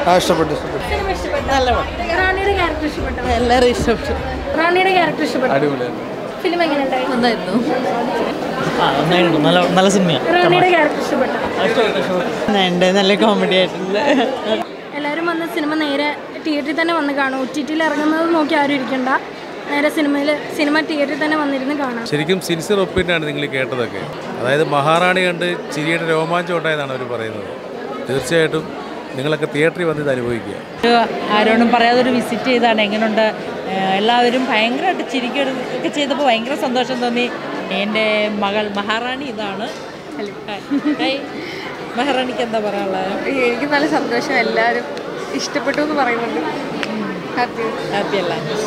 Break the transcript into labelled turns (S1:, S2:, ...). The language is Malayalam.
S1: ആ ഇഷ്ടപ്പെട്ടു ഇഷ്ടപ്പെട്ടു
S2: സിനിമ ഇഷ്ടപ്പെട്ടു റാണിയുടെ ക്യാരക്ടർ ഇഷ്ടപ്പെട്ടു
S3: എല്ലാവരും ഇഷ്ടപ്പെട്ടു
S2: റാണിയുടെ ക്യാരക്ടർ ഇഷ്ടപ്പെട്ടു
S1: അടിപൊളിയാണ്
S2: ഫിലിം എങ്ങനെയുണ്ടായി
S3: നന്നായിരുന്നു
S4: ആ നന്നായിട്ടുണ്ട് നല്ല നല്ല സിനിമയാണ്
S2: റാണിയുടെ ക്യാരക്ടർ ഇഷ്ടപ്പെട്ടു
S3: ഉണ്ട് നല്ല കോമഡി ആയിട്ടുണ്ട്
S2: എല്ലാവരും വന്ന് സിനിമ നേരെ തിയേറ്ററിൽ തന്നെ വന്ന് കാണും ഒ ടി ടിയിൽ ഇറങ്ങുന്നത് നോക്കി ആരും ഇരിക്കണ്ട നേരെ സിനിമയിൽ സിനിമ തിയേറ്ററിൽ തന്നെ വന്നിരുന്ന് കാണാം
S5: ശരിക്കും സിൻസിയർ ഒപ്പീനിയനാണ് നിങ്ങൾ കേട്ടതൊക്കെ അതായത് മഹാറാണി കണ്ട് ചിരിയുടെ രോമാഞ്ചം ഉണ്ടായതാണ് അവർ പറയുന്നത് തീർച്ചയായിട്ടും നിങ്ങളൊക്കെ തിയേറ്ററിൽ വന്ന് ഇത് അനുഭവിക്കുക
S3: ആരോടും പറയാതെ ഒരു വിസിറ്റ് ചെയ്താണ് എങ്ങനെയുണ്ട് ഏഹ് എല്ലാവരും ഭയങ്കരമായിട്ട് ചിരിക്കുകയൊക്കെ ചെയ്തപ്പോൾ ഭയങ്കര സന്തോഷം തോന്നി എൻ്റെ മകൾ മഹാറാണി ഇതാണ് ഹായ്. മഹാറാണിക്ക് എന്താ പറയാനുള്ളത്
S6: എനിക്ക് നല്ല സന്തോഷം എല്ലാവരും ഇഷ്ടപ്പെട്ടു എന്ന് പറയുന്നുണ്ട് ഹാപ്പി
S3: ഹാപ്പി അല്ല